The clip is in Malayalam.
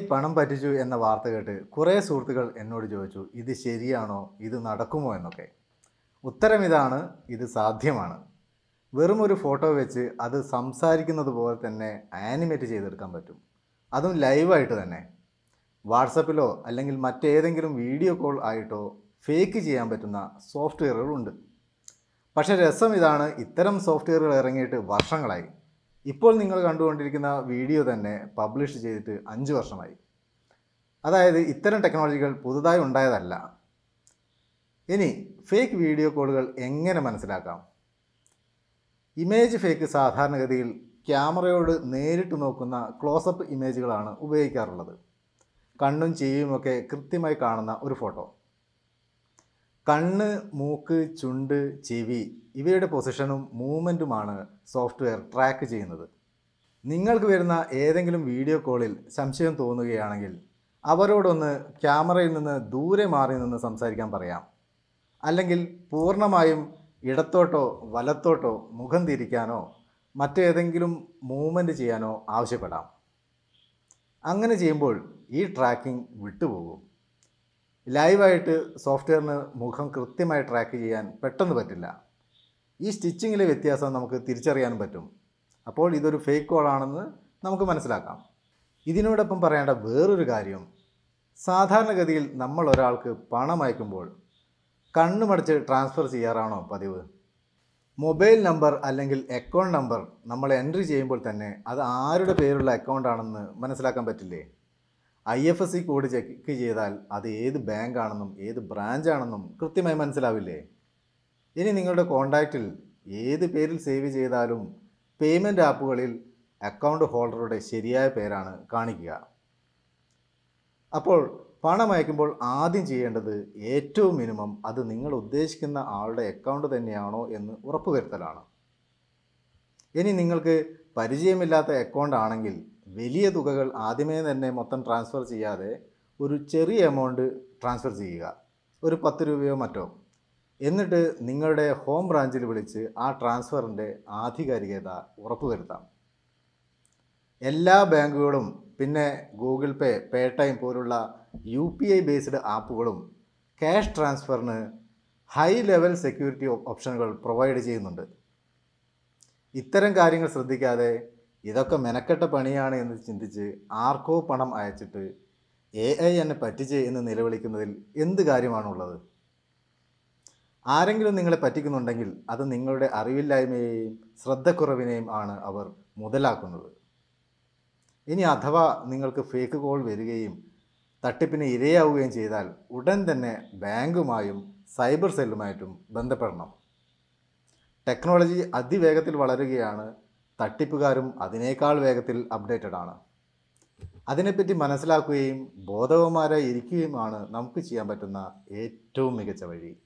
പണം പറ്റിച്ചു എന്ന വാർത്ത കേട്ട് കുറേ സുഹൃത്തുക്കൾ എന്നോട് ചോദിച്ചു ഇത് ശരിയാണോ ഇത് നടക്കുമോ എന്നൊക്കെ ഉത്തരം ഇതാണ് ഇത് സാധ്യമാണ് വെറും ഒരു ഫോട്ടോ വെച്ച് അത് സംസാരിക്കുന്നത് പോലെ തന്നെ ആനിമേറ്റ് ചെയ്തെടുക്കാൻ പറ്റും അതും ലൈവായിട്ട് തന്നെ വാട്സപ്പിലോ അല്ലെങ്കിൽ മറ്റേതെങ്കിലും വീഡിയോ കോൾ ആയിട്ടോ ഫേക്ക് ചെയ്യാൻ പറ്റുന്ന സോഫ്റ്റ്വെയറുകളുണ്ട് പക്ഷേ രസം ഇതാണ് ഇത്തരം സോഫ്റ്റ്വെയറുകൾ ഇറങ്ങിയിട്ട് വർഷങ്ങളായി ഇപ്പോൾ നിങ്ങൾ കണ്ടുകൊണ്ടിരിക്കുന്ന വീഡിയോ തന്നെ പബ്ലിഷ് ചെയ്തിട്ട് അഞ്ച് വർഷമായി അതായത് ഇത്തരം ടെക്നോളജികൾ പുതുതായി ഉണ്ടായതല്ല ഇനി ഫേക്ക് വീഡിയോ കോളുകൾ എങ്ങനെ മനസ്സിലാക്കാം ഇമേജ് ഫേക്ക് സാധാരണഗതിയിൽ ക്യാമറയോട് നേരിട്ട് നോക്കുന്ന ക്ലോസപ്പ് ഇമേജുകളാണ് ഉപയോഗിക്കാറുള്ളത് കണ്ണും ചെവിയുമൊക്കെ കൃത്യമായി കാണുന്ന ഒരു ഫോട്ടോ കണ്ണ് മൂക്ക് ചുണ്ട് ചെവി ഇവയുടെ പൊസിഷനും മൂവ്മെൻറ്റുമാണ് സോഫ്റ്റ്വെയർ ട്രാക്ക് ചെയ്യുന്നത് നിങ്ങൾക്ക് വരുന്ന ഏതെങ്കിലും വീഡിയോ കോളിൽ സംശയം തോന്നുകയാണെങ്കിൽ അവരോടൊന്ന് ക്യാമറയിൽ നിന്ന് ദൂരെ മാറി നിന്ന് സംസാരിക്കാൻ പറയാം അല്ലെങ്കിൽ പൂർണ്ണമായും ഇടത്തോട്ടോ വലത്തോട്ടോ മുഖം തിരിക്കാനോ മറ്റേതെങ്കിലും മൂവ്മെൻറ്റ് ചെയ്യാനോ ആവശ്യപ്പെടാം അങ്ങനെ ചെയ്യുമ്പോൾ ഈ ട്രാക്കിംഗ് വിട്ടുപോകും ലൈവായിട്ട് സോഫ്റ്റ്വെയറിന് മുഖം കൃത്യമായി ട്രാക്ക് ചെയ്യാൻ പെട്ടെന്ന് പറ്റില്ല ഈ സ്റ്റിച്ചിങ്ങിലെ വ്യത്യാസം നമുക്ക് തിരിച്ചറിയാനും പറ്റും അപ്പോൾ ഇതൊരു ഫേക്ക് കോളാണെന്ന് നമുക്ക് മനസ്സിലാക്കാം ഇതിനോടൊപ്പം പറയേണ്ട വേറൊരു കാര്യം സാധാരണഗതിയിൽ നമ്മൾ ഒരാൾക്ക് പണം അയക്കുമ്പോൾ കണ്ണുമടച്ച് ട്രാൻസ്ഫർ ചെയ്യാറാണോ പതിവ് മൊബൈൽ നമ്പർ അല്ലെങ്കിൽ അക്കൗണ്ട് നമ്പർ നമ്മൾ എൻട്രി ചെയ്യുമ്പോൾ തന്നെ അത് ആരുടെ പേരുള്ള അക്കൗണ്ട് ആണെന്ന് മനസ്സിലാക്കാൻ പറ്റില്ലേ I F S C code check ചെയ്താൽ അത് ഏത് ബാങ്ക് ആണെന്നും ഏത് ബ്രാഞ്ച് ആണെന്നും കൃത്യമായി മനസ്സിലാവില്ലേ ഇനി നിങ്ങളുടെ കോണ്ടാക്റ്റിൽ ഏത് പേരിൽ സേവ് ചെയ്താലും പേയ്മെൻറ്റ് ആപ്പുകളിൽ അക്കൗണ്ട് ഹോൾഡറുടെ ശരിയായ പേരാണ് കാണിക്കുക അപ്പോൾ പണം അയക്കുമ്പോൾ ആദ്യം ചെയ്യേണ്ടത് ഏറ്റവും മിനിമം അത് നിങ്ങൾ ഉദ്ദേശിക്കുന്ന ആളുടെ അക്കൗണ്ട് തന്നെയാണോ എന്ന് ഉറപ്പുവരുത്തലാണ് ഇനി നിങ്ങൾക്ക് പരിചയമില്ലാത്ത അക്കൗണ്ട് ആണെങ്കിൽ വലിയ തുകകൾ ആദ്യമേ തന്നെ മൊത്തം ട്രാൻസ്ഫർ ചെയ്യാതെ ഒരു ചെറിയ എമൗണ്ട് ട്രാൻസ്ഫർ ചെയ്യുക ഒരു പത്ത് രൂപയോ മറ്റോ എന്നിട്ട് നിങ്ങളുടെ ഹോം ബ്രാഞ്ചിൽ വിളിച്ച് ആ ട്രാൻസ്ഫറിൻ്റെ ആധികാരികത ഉറപ്പുവരുത്താം എല്ലാ ബാങ്കുകളും പിന്നെ ഗൂഗിൾ പേ പേടൈം പോലുള്ള യു പി ഐ ബേസ്ഡ് ആപ്പുകളും ക്യാഷ് ട്രാൻസ്ഫറിന് ഹൈ ലെവൽ സെക്യൂരിറ്റി ഓപ്ഷനുകൾ പ്രൊവൈഡ് ചെയ്യുന്നുണ്ട് ഇത്തരം കാര്യങ്ങൾ ശ്രദ്ധിക്കാതെ ഇതൊക്കെ മെനക്കെട്ട പണിയാണ് എന്ന് ചിന്തിച്ച് ആർക്കോ പണം അയച്ചിട്ട് എ ഐ എന്നെ പറ്റിച്ച് എന്ന് നിലവിളിക്കുന്നതിൽ എന്ത് കാര്യമാണുള്ളത് ആരെങ്കിലും നിങ്ങളെ പറ്റിക്കുന്നുണ്ടെങ്കിൽ അത് നിങ്ങളുടെ അറിവില്ലായ്മയെയും ശ്രദ്ധക്കുറവിനെയും ആണ് അവർ മുതലാക്കുന്നത് ഇനി അഥവാ നിങ്ങൾക്ക് ഫേക്ക് കോൾ വരികയും തട്ടിപ്പിന് ഇരയാവുകയും ചെയ്താൽ ഉടൻ തന്നെ ബാങ്കുമായും സൈബർ സെല്ലുമായിട്ടും ബന്ധപ്പെടണം ടെക്നോളജി അതിവേഗത്തിൽ വളരുകയാണ് തട്ടിപ്പുകാരും അതിനേക്കാൾ വേഗത്തിൽ അപ്ഡേറ്റഡ് ആണ് അതിനെപ്പറ്റി മനസ്സിലാക്കുകയും ബോധവന്മാരായി ഇരിക്കുകയുമാണ് നമുക്ക് ചെയ്യാൻ പറ്റുന്ന ഏറ്റവും മികച്ച വഴി